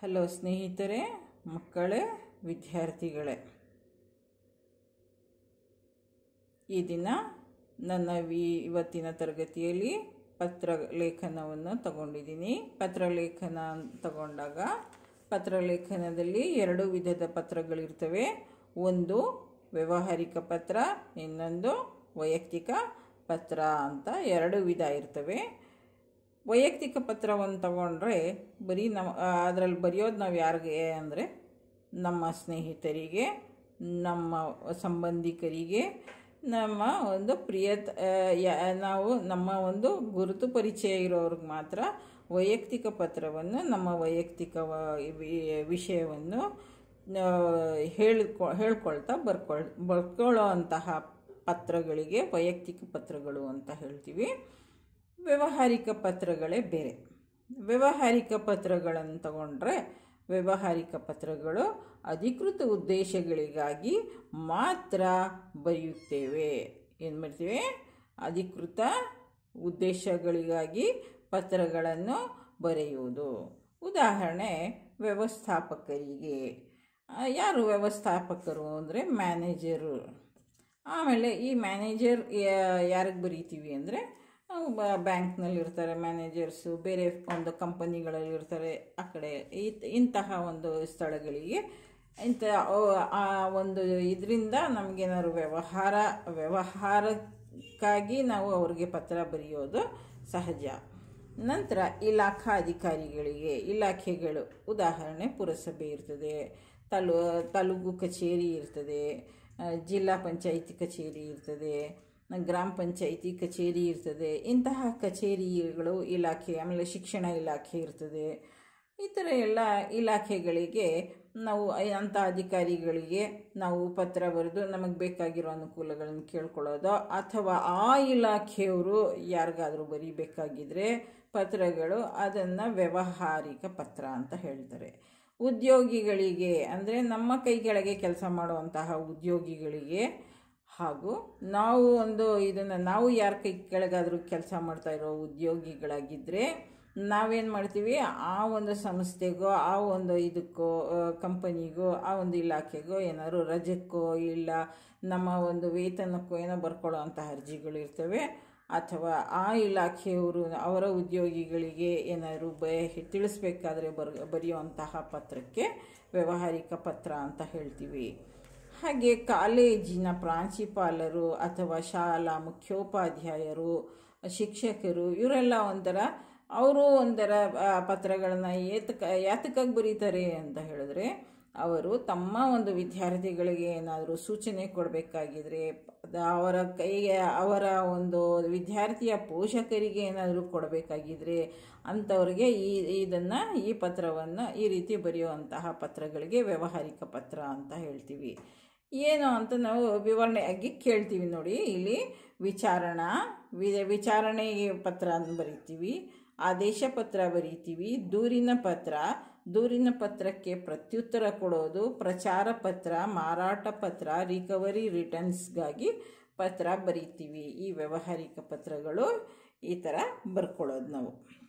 hello ಸ್ನೇಹಿತರೆ ಮಕ್ಕಳೇ ವಿದ್ಯಾರ್ಥಿಗಳೇ ಈ ದಿನ ನನ್ನ ವಿ ಇವತ್ತಿನ ತರಗತಿಯಲ್ಲಿ ಪತ್ರ ಲೇಖನವನ್ನು ತಗೊಂಡಿದ್ದೀನಿ ಪತ್ರಲೇಖನ ತಗೊಂಡಾಗ ಪತ್ರಲೇಖನದಲ್ಲಿ ಎರಡು ವಿಧದ ಪತ್ರಗಳಿರ್ತವೆ ಒಂದು ವ್ಯಾವಹಾರಿಕ ಪತ್ರ ಇನ್ನೊಂದು ವೈಯಕ್ತಿಕ ಪತ್ರ ಅಂತ ಎರಡು ವಿಧ ಇರ್ತವೆ ವೈಯಕ್ತಿಕ ಪತ್ರವನ್ನು ತಗೊಂಡ್ರೆ ಬರೀ ನಮ್ಮ ಅದರಲ್ಲಿ ಬರೆಯೋದು ನಾವು ಯಾರಿಗೆ ಅಂದರೆ ನಮ್ಮ ಸ್ನೇಹಿತರಿಗೆ ನಮ್ಮ ಸಂಬಂಧಿಕರಿಗೆ ನಮ್ಮ ಒಂದು ಪ್ರಿಯ ನಾವು ನಮ್ಮ ಒಂದು ಗುರುತು ಪರಿಚಯ ಇರೋರಿಗೆ ಮಾತ್ರ ವೈಯಕ್ತಿಕ ಪತ್ರವನ್ನು ನಮ್ಮ ವೈಯಕ್ತಿಕ ವಿಷಯವನ್ನು ಹೇಳ್ಕೊ ಹೇಳ್ಕೊಳ್ತಾ ಬರ್ಕೊಳ್ ಬರ್ಕೊಳ್ಳೋ ಅಂತಹ ಪತ್ರಗಳಿಗೆ ವೈಯಕ್ತಿಕ ಪತ್ರಗಳು ಅಂತ ಹೇಳ್ತೀವಿ ವ್ಯಾವಹಾರಿಕ ಪತ್ರಗಳೇ ಬೇರೆ ವ್ಯಾವಹಾರಿಕ ಪತ್ರಗಳನ್ನು ತಗೊಂಡ್ರೆ ವ್ಯಾವಹಾರಿಕ ಪತ್ರಗಳು ಅಧಿಕೃತ ಉದ್ದೇಶಗಳಿಗಾಗಿ ಮಾತ್ರ ಬರೆಯುತ್ತೇವೆ ಏನು ಮಾಡ್ತೀವಿ ಅಧಿಕೃತ ಉದ್ದೇಶಗಳಿಗಾಗಿ ಪತ್ರಗಳನ್ನು ಬರೆಯುವುದು ಉದಾಹರಣೆ ವ್ಯವಸ್ಥಾಪಕರಿಗೆ ಯಾರು ವ್ಯವಸ್ಥಾಪಕರು ಅಂದರೆ ಮ್ಯಾನೇಜರು ಆಮೇಲೆ ಈ ಮ್ಯಾನೇಜರ್ ಯಾರಿಗೆ ಬರೀತೀವಿ ಅಂದರೆ ಬ್ಯಾಂಕ್ನಲ್ಲಿ ಇರ್ತಾರೆ ಮ್ಯಾನೇಜರ್ಸು ಬೇರೆ ಒಂದು ಕಂಪನಿಗಳಲ್ಲಿ ಇರ್ತಾರೆ ಆ ಕಡೆ ಇಂತಹ ಒಂದು ಸ್ಥಳಗಳಿಗೆ ಇಂಥ ಆ ಒಂದು ಇದರಿಂದ ನಮಗೇನಾದ್ರು ವ್ಯವಹಾರ ವ್ಯವಹಾರಕ್ಕಾಗಿ ನಾವು ಅವ್ರಿಗೆ ಪತ್ರ ಬರೆಯೋದು ಸಹಜ ನಂತರ ಇಲಾಖಾ ಅಧಿಕಾರಿಗಳಿಗೆ ಇಲಾಖೆಗಳು ಉದಾಹರಣೆ ಪುರಸಭೆ ಇರ್ತದೆ ತಾಲೂ ತಾಲೂಕು ಕಚೇರಿ ಇರ್ತದೆ ಜಿಲ್ಲಾ ಪಂಚಾಯಿತಿ ಕಚೇರಿ ಇರ್ತದೆ ಗ್ರಾಮ ಪಂಚಾಯಿತಿ ಕಚೇರಿ ಇರ್ತದೆ ಇಂತಹ ಕಚೇರಿಗಳು ಇಲಾಖೆ ಆಮೇಲೆ ಶಿಕ್ಷಣ ಇಲಾಖೆ ಇರ್ತದೆ ಈ ಥರ ಎಲ್ಲ ಇಲಾಖೆಗಳಿಗೆ ನಾವು ಅಂಥ ಅಧಿಕಾರಿಗಳಿಗೆ ನಾವು ಪತ್ರ ಬರೆದು ನಮಗೆ ಬೇಕಾಗಿರೋ ಅನುಕೂಲಗಳನ್ನು ಕೇಳ್ಕೊಳ್ಳೋದು ಅಥವಾ ಆ ಇಲಾಖೆಯವರು ಯಾರಿಗಾದರೂ ಬರೀಬೇಕಾಗಿದ್ರೆ ಪತ್ರಗಳು ಅದನ್ನು ವ್ಯಾವಹಾರಿಕ ಪತ್ರ ಅಂತ ಹೇಳ್ತಾರೆ ಉದ್ಯೋಗಿಗಳಿಗೆ ಅಂದರೆ ನಮ್ಮ ಕೈ ಕೆಳಗೆ ಕೆಲಸ ಮಾಡುವಂತಹ ಉದ್ಯೋಗಿಗಳಿಗೆ ಹಾಗೂ ನಾವು ಒಂದು ಇದನ್ನು ನಾವು ಯಾರ ಕೈ ಕೆಳಗಾದರೂ ಕೆಲಸ ಮಾಡ್ತಾ ಇರೋ ಉದ್ಯೋಗಿಗಳಾಗಿದ್ದರೆ ನಾವೇನು ಮಾಡ್ತೀವಿ ಆ ಒಂದು ಸಂಸ್ಥೆಗೋ ಆ ಒಂದು ಇದಕ್ಕೋ ಕಂಪನಿಗೋ ಆ ಒಂದು ಇಲಾಖೆಗೋ ಏನಾದ್ರು ರಜಕ್ಕೋ ಇಲ್ಲ ನಮ್ಮ ಒಂದು ವೇತನಕ್ಕೋ ಏನೋ ಬರ್ಕೊಳ್ಳೋ ಅಂಥ ಅರ್ಜಿಗಳು ಇರ್ತವೆ ಅಥವಾ ಆ ಇಲಾಖೆಯವರು ಅವರ ಉದ್ಯೋಗಿಗಳಿಗೆ ಏನಾದರೂ ಬ ತಿಳಿಸ್ಬೇಕಾದ್ರೆ ಬರ್ ಬರೆಯುವಂತಹ ಪತ್ರಕ್ಕೆ ವ್ಯಾವಹಾರಿಕ ಪತ್ರ ಅಂತ ಹೇಳ್ತೀವಿ ಹಾಗೆ ಕಾಲೇಜಿನ ಪ್ರಾಂಶುಪಾಲರು ಅಥವಾ ಶಾಲಾ ಮುಖ್ಯೋಪಾಧ್ಯಾಯರು ಶಿಕ್ಷಕರು ಇವರೆಲ್ಲ ಒಂಥರ ಅವರು ಒಂಥರ ಪತ್ರಗಳನ್ನು ಏತಕ ಯಾತಕ್ಕಾಗಿ ಬರೀತಾರೆ ಅಂತ ಹೇಳಿದ್ರೆ ಅವರು ತಮ್ಮ ಒಂದು ವಿದ್ಯಾರ್ಥಿಗಳಿಗೆ ಏನಾದರೂ ಸೂಚನೆ ಕೊಡಬೇಕಾಗಿದ್ರೆ ಅವರ ಕೈಗೆ ಅವರ ಒಂದು ವಿದ್ಯಾರ್ಥಿಯ ಪೋಷಕರಿಗೆ ಏನಾದರೂ ಕೊಡಬೇಕಾಗಿದ್ರೆ ಅಂಥವ್ರಿಗೆ ಈ ಇದನ್ನು ಈ ಪತ್ರವನ್ನು ಈ ರೀತಿ ಬರೆಯುವಂತಹ ಪತ್ರಗಳಿಗೆ ವ್ಯಾವಹಾರಿಕ ಪತ್ರ ಅಂತ ಹೇಳ್ತೀವಿ ಏನು ಅಂತ ನಾವು ವಿವರಣೆಯಾಗಿ ಕೇಳ್ತೀವಿ ನೋಡಿ ಇಲ್ಲಿ ವಿಚಾರಣಾ ವಿಚಾರಣೆಗೆ ಪತ್ರ ಬರಿತೀವಿ ಆದೇಶ ಪತ್ರ ಬರೀತೀವಿ ದೂರಿನ ಪತ್ರ ದೂರಿನ ಪತ್ರಕ್ಕೆ ಪ್ರತ್ಯುತ್ತರ ಕೊಡೋದು ಪ್ರಚಾರ ಪತ್ರ ಮಾರಾಟ ಪತ್ರ ರಿಕವರಿ ರಿಟರ್ನ್ಸ್ಗಾಗಿ ಪತ್ರ ಬರೀತೀವಿ ಈ ವ್ಯಾವಹಾರಿಕ ಪತ್ರಗಳು ಈ ಥರ ಬರ್ಕೊಳ್ಳೋದು ನಾವು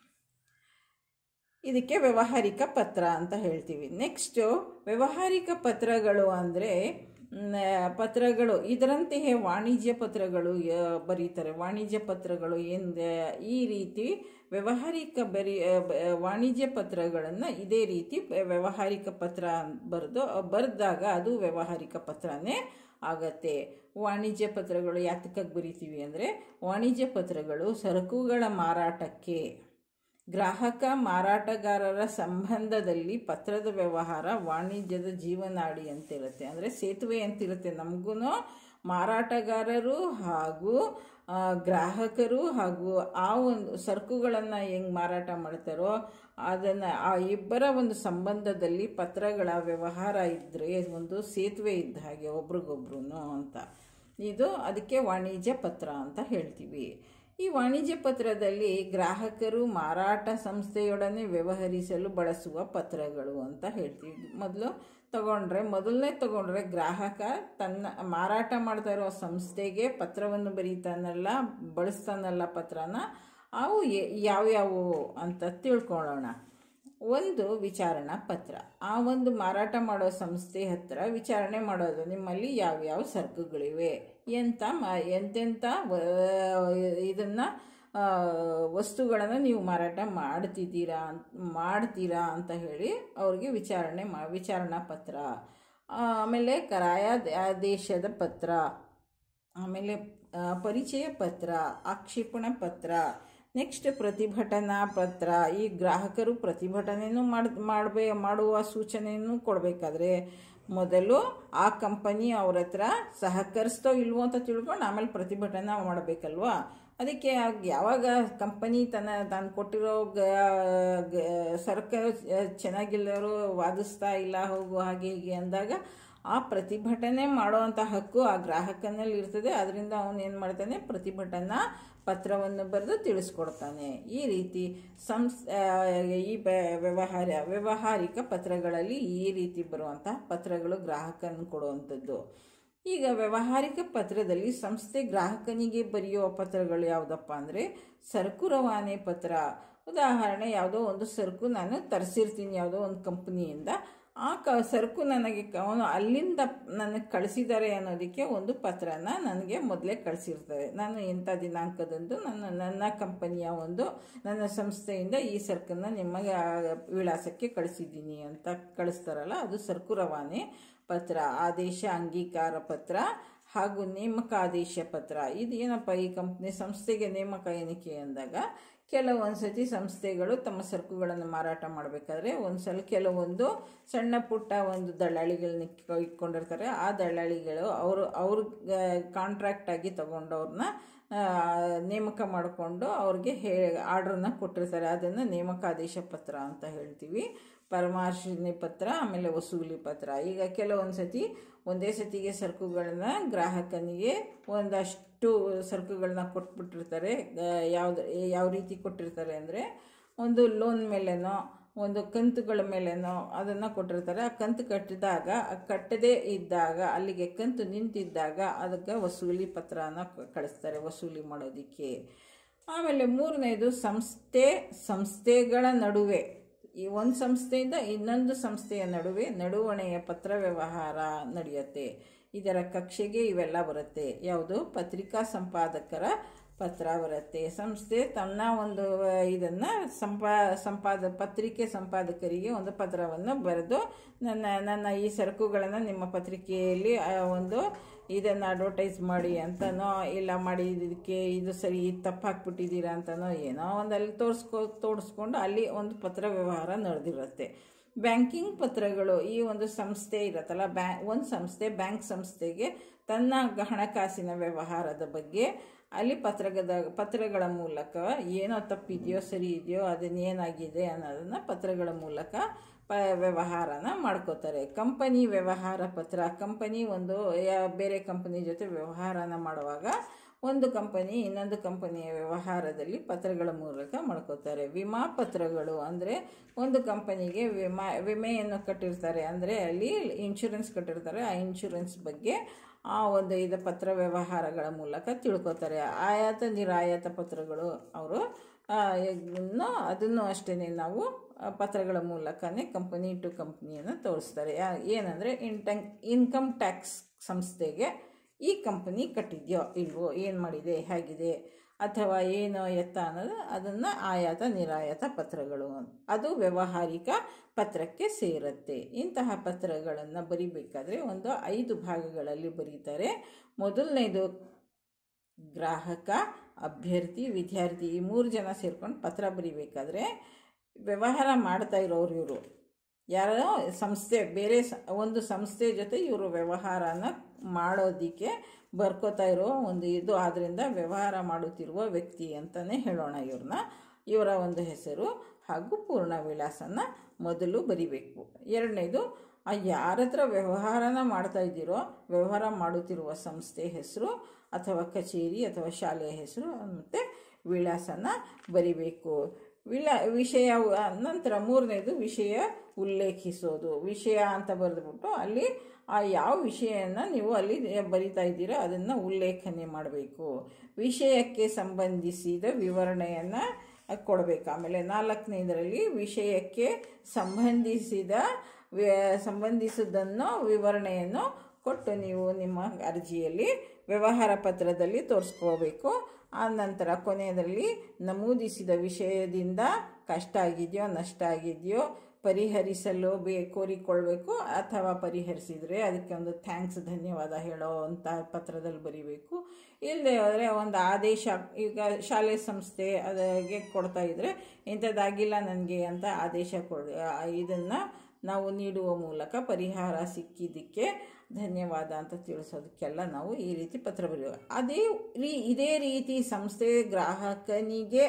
ಇದಕ್ಕೆ ವ್ಯಾವಹಾರಿಕ ಪತ್ರ ಅಂತ ಹೇಳ್ತೀವಿ ನೆಕ್ಸ್ಟು ವ್ಯಾವಹಾರಿಕ ಪತ್ರಗಳು ಅಂದರೆ ಪತ್ರಗಳು ಇದರಂತೆಯೇ ವಾಣಿಜ್ಯ ಪತ್ರಗಳು ಬರೀತಾರೆ ವಾಣಿಜ್ಯ ಪತ್ರಗಳು ಏನು ಈ ರೀತಿ ವ್ಯಾವಹಾರಿಕ ಬರಿ ವಾಣಿಜ್ಯ ಪತ್ರಗಳನ್ನು ಇದೇ ರೀತಿ ವ್ಯಾವಹಾರಿಕ ಪತ್ರ ಬರೆದು ಬರೆದಾಗ ಅದು ವ್ಯಾವಹಾರಿಕ ಪತ್ರನೇ ಆಗತ್ತೆ ವಾಣಿಜ್ಯ ಪತ್ರಗಳು ಯಾತಕ್ಕಾಗಿ ಬರಿತೀವಿ ಅಂದರೆ ವಾಣಿಜ್ಯ ಪತ್ರಗಳು ಸರಕುಗಳ ಮಾರಾಟಕ್ಕೆ ಗ್ರಾಹಕ ಮಾರಾಟಗಾರರ ಸಂಬಂಧದಲ್ಲಿ ಪತ್ರದ ವ್ಯವಹಾರ ವಾಣಿಜ್ಯದ ಜೀವನಾಡಿ ಅಂತಿರುತ್ತೆ ಅಂದರೆ ಸೇತುವೆ ಅಂತಿರುತ್ತೆ ನಮಗೂ ಮಾರಾಟಗಾರರು ಹಾಗೂ ಗ್ರಾಹಕರು ಹಾಗೂ ಆ ಒಂದು ಸರಕುಗಳನ್ನು ಹೆಂಗೆ ಮಾರಾಟ ಮಾಡ್ತಾರೋ ಅದನ್ನು ಆ ಇಬ್ಬರ ಒಂದು ಸಂಬಂಧದಲ್ಲಿ ಪತ್ರಗಳ ವ್ಯವಹಾರ ಇದ್ದರೆ ಒಂದು ಸೇತುವೆ ಇದ್ದ ಹಾಗೆ ಒಬ್ರಿಗೊಬ್ರು ಅಂತ ಇದು ಅದಕ್ಕೆ ವಾಣಿಜ್ಯ ಪತ್ರ ಅಂತ ಹೇಳ್ತೀವಿ ಈ ವಾಣಿಜ್ಯ ಪತ್ರದಲ್ಲಿ ಗ್ರಾಹಕರು ಮಾರಾಟ ಸಂಸ್ಥೆಯೊಡನೆ ವ್ಯವಹರಿಸಲು ಬಳಸುವ ಪತ್ರಗಳು ಅಂತ ಹೇಳ್ತೀವಿ ಮೊದಲು ತಗೊಂಡ್ರೆ ಮೊದಲನೇ ತಗೊಂಡ್ರೆ ಗ್ರಾಹಕ ತನ್ನ ಮಾರಾಟ ಮಾಡ್ತಾ ಇರೋ ಸಂಸ್ಥೆಗೆ ಪತ್ರವನ್ನು ಬರೀತಾನಲ್ಲ ಬಳಸ್ತಾನಲ್ಲ ಪತ್ರನ ಅವು ಯಾವ್ಯಾವು ಅಂತ ತಿಳ್ಕೊಳ್ಳೋಣ ಒಂದು ವಿಚಾರಣಾ ಪತ್ರ ಆ ಒಂದು ಮಾರಾಟ ಮಾಡೋ ಸಂಸ್ಥೆ ಹತ್ರ ವಿಚಾರಣೆ ಮಾಡೋದು ನಿಮ್ಮಲ್ಲಿ ಯಾವ್ಯಾವ ಸರಕುಗಳಿವೆ ಎಂತ ಮ ಎಂತೆಂಥ ಇದನ್ನು ವಸ್ತುಗಳನ್ನು ನೀವು ಮಾರಾಟ ಮಾಡ್ತಿದ್ದೀರಾ ಮಾಡ್ತೀರಾ ಅಂತ ಹೇಳಿ ಅವ್ರಿಗೆ ವಿಚಾರಣೆ ಮಾ ವಿಚಾರಣಾ ಪತ್ರ ಆಮೇಲೆ ಕರಾಯ ಆದೇಶದ ಪತ್ರ ಆಮೇಲೆ ಪರಿಚಯ ಪತ್ರ ಆಕ್ಷೇಪಣಾ ಪತ್ರ ನೆಕ್ಸ್ಟ್ ಪ್ರತಿಭಟನಾ ಪತ್ರ ಈ ಗ್ರಾಹಕರು ಪ್ರತಿಭಟನೆಯೂ ಮಾಡ್ ಮಾಡಬೇ ಮಾಡುವ ಸೂಚನೆಯನ್ನು ಕೊಡಬೇಕಾದ್ರೆ ಮೊದಲು ಆ ಕಂಪನಿ ಅವ್ರ ಹತ್ರ ಸಹಕರಿಸ್ತೋ ಇಲ್ವೋ ಅಂತ ತಿಳ್ಕೊಂಡು ಆಮೇಲೆ ಪ್ರತಿಭಟನಾ ಮಾಡಬೇಕಲ್ವಾ ಅದಕ್ಕೆ ಯಾವಾಗ ಕಂಪನಿ ತನ್ನ ತಾನು ಕೊಟ್ಟಿರೋ ಗ ಸರಕು ಚೆನ್ನಾಗಿಲ್ಲರು ವಾದಿಸ್ತಾ ಇಲ್ಲ ಹೋಗು ಹಾಗೆ ಹೀಗೆ ಅಂದಾಗ ಆ ಪ್ರತಿಭಟನೆ ಮಾಡುವಂಥ ಹಕ್ಕು ಆ ಗ್ರಾಹಕನಲ್ಲಿ ಇರ್ತದೆ ಅದರಿಂದ ಅವನು ಏನು ಮಾಡ್ತಾನೆ ಪ್ರತಿಭಟನಾ ಪತ್ರವನ್ನು ಬರೆದು ತಿಳಿಸ್ಕೊಡ್ತಾನೆ ಈ ರೀತಿ ಸಂಸ್ ಈ ವ್ಯವಹಾರ ವ್ಯವಹಾರಿಕ ಪತ್ರಗಳಲ್ಲಿ ಈ ರೀತಿ ಬರುವಂಥ ಪತ್ರಗಳು ಗ್ರಾಹಕನ ಕೊಡುವಂಥದ್ದು ಈಗ ವ್ಯವಹಾರಿಕ ಪತ್ರದಲ್ಲಿ ಸಂಸ್ಥೆ ಗ್ರಾಹಕನಿಗೆ ಬರೆಯುವ ಪತ್ರಗಳು ಯಾವುದಪ್ಪ ಅಂದರೆ ಸರಕು ರವಾನೆ ಪತ್ರ ಉದಾಹರಣೆ ಯಾವುದೋ ಒಂದು ಸರಕು ನಾನು ತರಿಸಿರ್ತೀನಿ ಯಾವುದೋ ಒಂದು ಕಂಪ್ನಿಯಿಂದ ಆ ಕ ಸರಕು ನನಗೆ ಅವನು ಅಲ್ಲಿಂದ ನನಗೆ ಕಳಿಸಿದ್ದಾರೆ ಅನ್ನೋದಕ್ಕೆ ಒಂದು ಪತ್ರನ ನನಗೆ ಮೊದಲೇ ಕಳಿಸಿರ್ತಾರೆ ನಾನು ಇಂಥ ದಿನಾಂಕದಂದು ನನ್ನ ನನ್ನ ಕಂಪನಿಯ ಒಂದು ನನ್ನ ಸಂಸ್ಥೆಯಿಂದ ಈ ಸರಕನ್ನು ನಿಮಗೆ ವಿಳಾಸಕ್ಕೆ ಕಳಿಸಿದ್ದೀನಿ ಅಂತ ಕಳಿಸ್ತಾರಲ್ಲ ಅದು ಸರಕು ರವಾನೆ ಪತ್ರ ಆದೇಶ ಅಂಗೀಕಾರ ಪತ್ರ ಹಾಗೂ ನೇಮಕ ಆದೇಶ ಪತ್ರ ಇದು ಏನಪ್ಪ ಈ ಕಂಪ್ನಿ ಸಂಸ್ಥೆಗೆ ನೇಮಕ ಏನಕ್ಕೆ ಅಂದಾಗ ಕೆಲವೊಂದು ಸತಿ ಸಂಸ್ಥೆಗಳು ತಮ್ಮ ಸರಕುಗಳನ್ನು ಮಾರಾಟ ಮಾಡಬೇಕಾದ್ರೆ ಒಂದು ಸಲ ಕೆಲವೊಂದು ಸಣ್ಣ ಪುಟ್ಟ ಒಂದು ದಳ್ಳಾಳಿಗಳನ್ನ ಇಟ್ಕೊಂಡಿರ್ತಾರೆ ಆ ದಳ್ಳಾಳಿಗಳು ಅವರು ಅವ್ರ ಕಾಂಟ್ರಾಕ್ಟ್ ಆಗಿ ತಗೊಂಡವ್ರನ್ನ ನೇಮಕ ಮಾಡಿಕೊಂಡು ಅವ್ರಿಗೆ ಹೇ ಆರ್ಡ್ರನ್ನ ಕೊಟ್ಟಿರ್ತಾರೆ ಅದನ್ನು ನೇಮಕಾದೇಶ ಪತ್ರ ಅಂತ ಹೇಳ್ತೀವಿ ಪರಾಮರ್ಶನೆ ಪತ್ರ ಆಮೇಲೆ ವಸೂಲಿ ಪತ್ರ ಈಗ ಕೆಲವೊಂದು ಸತಿ ಒಂದೇ ಸತಿಗೆ ಸರಕುಗಳನ್ನ ಗ್ರಾಹಕನಿಗೆ ಒಂದಷ್ಟು ಸರಕುಗಳನ್ನ ಕೊಟ್ಬಿಟ್ಟಿರ್ತಾರೆ ಯಾವ್ದು ಯಾವ ರೀತಿ ಕೊಟ್ಟಿರ್ತಾರೆ ಅಂದರೆ ಒಂದು ಲೋನ್ ಮೇಲೇನೋ ಒಂದು ಕಂತುಗಳ ಮೇಲೇನೋ ಅದನ್ನು ಕೊಟ್ಟಿರ್ತಾರೆ ಆ ಕಂತು ಕಟ್ಟಿದಾಗ ಕಟ್ಟದೇ ಇದ್ದಾಗ ಅಲ್ಲಿಗೆ ಕಂತು ನಿಂತಿದ್ದಾಗ ಅದಕ್ಕೆ ವಸೂಲಿ ಪತ್ರನ ಕಳಿಸ್ತಾರೆ ವಸೂಲಿ ಮಾಡೋದಕ್ಕೆ ಆಮೇಲೆ ಮೂರನೇದು ಸಂಸ್ಥೆ ಸಂಸ್ಥೆಗಳ ನಡುವೆ ಈ ಒಂದು ಸಂಸ್ಥೆಯಿಂದ ಇನ್ನೊಂದು ಸಂಸ್ಥೆಯ ನಡುವೆ ನಡುವಣೆಯ ಪತ್ರ ವ್ಯವಹಾರ ನಡೆಯುತ್ತೆ ಇದರ ಕಕ್ಷೆಗೆ ಇವೆಲ್ಲ ಬರುತ್ತೆ ಯಾವುದು ಪತ್ರಿಕಾ ಸಂಪಾದಕರ ಪತ್ರ ಬರುತ್ತೆ ಸಂಸ್ಥೆ ತನ್ನ ಒಂದು ಇದನ್ನು ಸಂಪಾ ಸಂಪಾದ ಪತ್ರಿಕೆ ಸಂಪಾದಕರಿಗೆ ಒಂದು ಪತ್ರವನ್ನು ಬರೆದು ನನ್ನ ನನ್ನ ಈ ಸರಕುಗಳನ್ನು ನಿಮ್ಮ ಪತ್ರಿಕೆಯಲ್ಲಿ ಒಂದು ಇದನ್ನು ಅಡ್ವರ್ಟೈಸ್ ಮಾಡಿ ಅಂತನೋ ಇಲ್ಲ ಮಾಡಿದ್ದಕ್ಕೆ ಇದು ಸರಿ ಇದು ತಪ್ಪು ಹಾಕ್ಬಿಟ್ಟಿದ್ದೀರಾ ಅಂತನೋ ಏನೋ ಒಂದು ಅಲ್ಲಿ ತೋರಿಸ್ಕೊ ತೋರಿಸ್ಕೊಂಡು ಅಲ್ಲಿ ಒಂದು ಪತ್ರ ವ್ಯವಹಾರ ನಡೆದಿರುತ್ತೆ ಬ್ಯಾಂಕಿಂಗ್ ಪತ್ರಗಳು ಈ ಒಂದು ಸಂಸ್ಥೆ ಇರುತ್ತಲ್ಲ ಬ್ಯಾ ಒಂದು ಸಂಸ್ಥೆ ಬ್ಯಾಂಕ್ ಸಂಸ್ಥೆಗೆ ತನ್ನ ಹಣಕಾಸಿನ ವ್ಯವಹಾರದ ಬಗ್ಗೆ ಅಲ್ಲಿ ಪತ್ರಗದ ಪತ್ರಗಳ ಮೂಲಕ ಏನೋ ತಪ್ಪಿದೆಯೋ ಸರಿ ಇದೆಯೋ ಅದನ್ನೇನಾಗಿದೆ ಅನ್ನೋದನ್ನು ಪತ್ರಗಳ ಮೂಲಕ ಪ ವ್ಯವಹಾರನ ಮಾಡ್ಕೋತಾರೆ ಕಂಪನಿ ವ್ಯವಹಾರ ಪತ್ರ ಕಂಪನಿ ಒಂದು ಬೇರೆ ಕಂಪನಿ ಜೊತೆ ವ್ಯವಹಾರನ ಮಾಡುವಾಗ ಒಂದು ಕಂಪನಿ ಇನ್ನೊಂದು ಕಂಪನಿಯ ವ್ಯವಹಾರದಲ್ಲಿ ಪತ್ರಗಳ ಮೂಲಕ ಮಾಡ್ಕೋತಾರೆ ವಿಮಾ ಪತ್ರಗಳು ಅಂದರೆ ಒಂದು ಕಂಪನಿಗೆ ವಿಮಾ ವಿಮೆಯನ್ನು ಕಟ್ಟಿರ್ತಾರೆ ಅಂದರೆ ಅಲ್ಲಿ ಇನ್ಶೂರೆನ್ಸ್ ಕಟ್ಟಿರ್ತಾರೆ ಆ ಇನ್ಶೂರೆನ್ಸ್ ಬಗ್ಗೆ ಆ ಒಂದು ಇದು ಪತ್ರ ವ್ಯವಹಾರಗಳ ಮೂಲಕ ತಿಳ್ಕೊತಾರೆ ಆಯಾತ ನಿರಾಯತ ಪತ್ರಗಳು ಅವರು ಇನ್ನು ಅದನ್ನು ಅಷ್ಟೇ ನಾವು ಪತ್ರಗಳ ಮೂಲಕನೇ ಕಂಪನಿ ಟು ಕಂಪ್ನಿಯನ್ನು ತೋರಿಸ್ತಾರೆ ಏನಂದರೆ ಇಂಟಂಗ್ ಇನ್ಕಮ್ ಟ್ಯಾಕ್ಸ್ ಸಂಸ್ಥೆಗೆ ಈ ಕಂಪನಿ ಕಟ್ಟಿದ್ಯೋ ಇಲ್ವೋ ಏನು ಮಾಡಿದೆ ಹೇಗಿದೆ ಅಥವಾ ಏನೋ ಎತ್ತ ಅನ್ನೋದು ಅದನ್ನು ಆಯಾತ ನಿರಾಯತ ಪತ್ರಗಳು ಅದು ವ್ಯಾವಹಾರಿಕ ಪತ್ರಕ್ಕೆ ಸೇರುತ್ತೆ ಇಂತಹ ಪತ್ರಗಳನ್ನು ಬರಿಬೇಕಾದ್ರೆ ಒಂದು ಐದು ಭಾಗಗಳಲ್ಲಿ ಬರೀತಾರೆ ಮೊದಲನೇದು ಗ್ರಾಹಕ ಅಭ್ಯರ್ಥಿ ವಿದ್ಯಾರ್ಥಿ ಈ ಮೂರು ಜನ ಸೇರ್ಕೊಂಡು ಪತ್ರ ಬರಿಬೇಕಾದ್ರೆ ವ್ಯವಹಾರ ಮಾಡ್ತಾ ಇರೋರು ಇವರು ಯಾರೋ ಸಂಸ್ಥೆ ಬೇರೆ ಸ ಒಂದು ಸಂಸ್ಥೆ ಜೊತೆ ಇವರು ವ್ಯವಹಾರನ ಮಾಡೋದಕ್ಕೆ ಬರ್ಕೋತಾ ಇರೋ ಒಂದು ಇದು ಆದ್ದರಿಂದ ವ್ಯವಹಾರ ಮಾಡುತ್ತಿರುವ ವ್ಯಕ್ತಿ ಅಂತಲೇ ಹೇಳೋಣ ಇವ್ರನ್ನ ಇವರ ಒಂದು ಹೆಸರು ಹಾಗೂ ಪೂರ್ಣ ವಿಳಾಸನ ಮೊದಲು ಬರಿಬೇಕು ಎರಡನೇದು ಆ ಯಾರ ಹತ್ರ ವ್ಯವಹಾರನ ಮಾಡ್ತಾ ಇದ್ದೀರೋ ವ್ಯವಹಾರ ಮಾಡುತ್ತಿರುವ ಸಂಸ್ಥೆ ಹೆಸರು ಅಥವಾ ಕಚೇರಿ ಅಥವಾ ಶಾಲೆಯ ಹೆಸರು ಮತ್ತು ವಿಳಾಸನ ಬರಿಬೇಕು ವಿಳ ವಿಷಯ ನಂತರ ಮೂರನೇದು ವಿಷಯ ಉಲ್ಲೇಖಿಸೋದು ವಿಷಯ ಅಂತ ಬರೆದ್ಬಿಟ್ಟು ಅಲ್ಲಿ ಆ ಯಾವ ವಿಷಯನ ನೀವು ಅಲ್ಲಿ ಬರಿತಾ ಇದ್ದೀರೋ ಅದನ್ನು ಉಲ್ಲೇಖನೆ ಮಾಡಬೇಕು ವಿಷಯಕ್ಕೆ ಸಂಬಂಧಿಸಿದ ವಿವರಣೆಯನ್ನು ಅದು ಕೊಡಬೇಕು ಆಮೇಲೆ ನಾಲ್ಕನೇದರಲ್ಲಿ ವಿಷಯಕ್ಕೆ ಸಂಬಂಧಿಸಿದ ವ- ಸಂಬಂಧಿಸಿದ್ದನ್ನು ವಿವರಣೆಯನ್ನು ಕೊಟ್ಟು ನೀವು ನಿಮ್ಮ ಅರ್ಜಿಯಲ್ಲಿ ವ್ಯವಹಾರ ಪತ್ರದಲ್ಲಿ ತೋರಿಸ್ಕೋಬೇಕು ಆ ನಂತರ ಕೊನೆಯದರಲ್ಲಿ ನಮೂದಿಸಿದ ವಿಷಯದಿಂದ ಕಷ್ಟ ಆಗಿದೆಯೋ ನಷ್ಟ ಆಗಿದೆಯೋ ಪರಿಹರಿಸಲು ಬೇ ಕೋರಿಕೊಳ್ಬೇಕು ಅಥವಾ ಪರಿಹರಿಸಿದರೆ ಅದಕ್ಕೆ ಒಂದು ಥ್ಯಾಂಕ್ಸ್ ಧನ್ಯವಾದ ಹೇಳೋ ಅಂತ ಪತ್ರದಲ್ಲಿ ಬರೀಬೇಕು ಇಲ್ಲದೆ ಹೋದರೆ ಒಂದು ಆದೇಶ ಈಗ ಶಾಲೆ ಸಂಸ್ಥೆ ಅದಕ್ಕೆ ಕೊಡ್ತಾ ಇದ್ದರೆ ಇಂಥದ್ದಾಗಿಲ್ಲ ನನಗೆ ಅಂತ ಆದೇಶ ಕೊಡ ಇದನ್ನು ನಾವು ನೀಡುವ ಮೂಲಕ ಪರಿಹಾರ ಸಿಕ್ಕಿದ್ದಕ್ಕೆ ಧನ್ಯವಾದ ಅಂತ ತಿಳಿಸೋದಕ್ಕೆಲ್ಲ ನಾವು ಈ ರೀತಿ ಪತ್ರ ಬರೆಯುವ ಅದೇ ರೀ ಇದೇ ರೀತಿ ಸಂಸ್ಥೆ ಗ್ರಾಹಕನಿಗೆ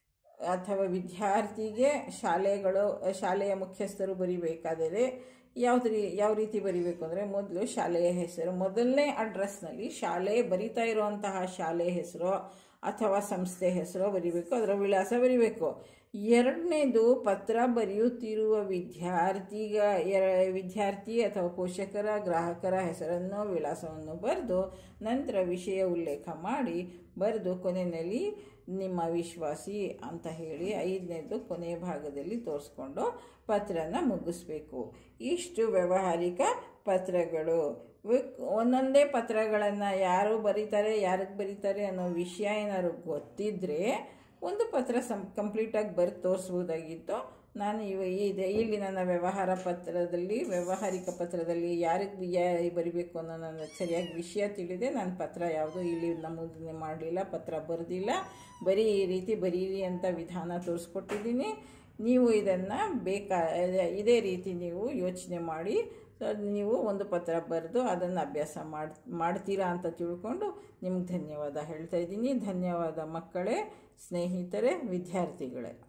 ಅಥವಾ ವಿದ್ಯಾರ್ಥಿಗೆ ಶಾಲೆಗಳು ಶಾಲೆಯ ಮುಖ್ಯಸ್ಥರು ಬರಿಬೇಕಾದರೆ ಯಾವ್ದು ರೀ ಯಾವ ರೀತಿ ಬರಿಬೇಕು ಅಂದರೆ ಮೊದಲು ಶಾಲೆಯ ಹೆಸರು ಮೊದಲನೇ ಅಡ್ರೆಸ್ನಲ್ಲಿ ಶಾಲೆ ಬರಿತಾ ಇರುವಂತಹ ಶಾಲೆ ಹೆಸರು ಅಥವಾ ಸಂಸ್ಥೆ ಹೆಸರು ಬರಿಬೇಕು ಅದರ ವಿಳಾಸ ಬರಿಬೇಕು ಎರಡನೇದು ಪತ್ರ ಬರೆಯುತ್ತಿರುವ ವಿದ್ಯಾರ್ಥಿಗ ಎರ- ವಿದ್ಯಾರ್ಥಿ ಅಥವಾ ಪೋಷಕರ ಗ್ರಾಹಕರ ಹೆಸರನ್ನು ವಿಳಾಸವನ್ನು ಬರೆದು ನಂತರ ವಿಷಯ ಉಲ್ಲೇಖ ಮಾಡಿ ಬರೆದು ಕೊನೆಯಲ್ಲಿ ನಿಮ್ಮ ವಿಶ್ವಾಸಿ ಅಂತ ಹೇಳಿ ಐದನೇದು ಕೊನೆಯ ಭಾಗದಲ್ಲಿ ತೋರಿಸ್ಕೊಂಡು ಪತ್ರನ ಮುಗಿಸ್ಬೇಕು ಇಷ್ಟು ವ್ಯಾವಹಾರಿಕ ಪತ್ರಗಳು ವಿ- ಒಂದೊಂದೇ ಪತ್ರಗಳನ್ನು ಯಾರು ಬರೀತಾರೆ ಯಾರಿಗೆ ಬರೀತಾರೆ ಅನ್ನೋ ವಿಷಯ ಏನಾದ್ರು ಗೊತ್ತಿದ್ದರೆ ಒಂದು ಪತ್ರ ಸಂ ಕಂಪ್ಲೀಟಾಗಿ ಬರೆದು ತೋರಿಸ್ಬೋದಾಗಿತ್ತು ನಾನು ಇವ ಇದೆ ಇಲ್ಲಿ ನನ್ನ ವ್ಯವಹಾರ ಪತ್ರದಲ್ಲಿ ವ್ಯಾವಹಾರಿಕ ಪತ್ರದಲ್ಲಿ ಯಾರಿಗೆ ಯಾ ಬರಿಬೇಕು ಅನ್ನೋ ನನ್ನ ಸರಿಯಾಗಿ ವಿಷಯ ತಿಳಿದೆ ನಾನು ಪತ್ರ ಯಾವುದು ಇಲ್ಲಿ ನಮೂದನೆ ಮಾಡಲಿಲ್ಲ ಪತ್ರ ಬರೆದಿಲ್ಲ ಬರೀ ಈ ರೀತಿ ಬರೀರಿ ಅಂತ ವಿಧಾನ ತೋರಿಸ್ಕೊಟ್ಟಿದ್ದೀನಿ ನೀವು ಇದನ್ನು ಬೇಕಾ ಇದೇ ರೀತಿ ನೀವು ಯೋಚನೆ ಮಾಡಿ ಸೊ ನೀವು ಒಂದು ಪತ್ರ ಬರೆದು ಅದನ್ನು ಅಭ್ಯಾಸ ಮಾಡಿ ಮಾಡ್ತೀರಾ ಅಂತ ತಿಳ್ಕೊಂಡು ನಿಮ್ಗೆ ಧನ್ಯವಾದ ಹೇಳ್ತಾ ಇದ್ದೀನಿ ಧನ್ಯವಾದ ಮಕ್ಕಳೇ ಸ್ನೇಹಿತರೆ ವಿದ್ಯಾರ್ಥಿಗಳೇ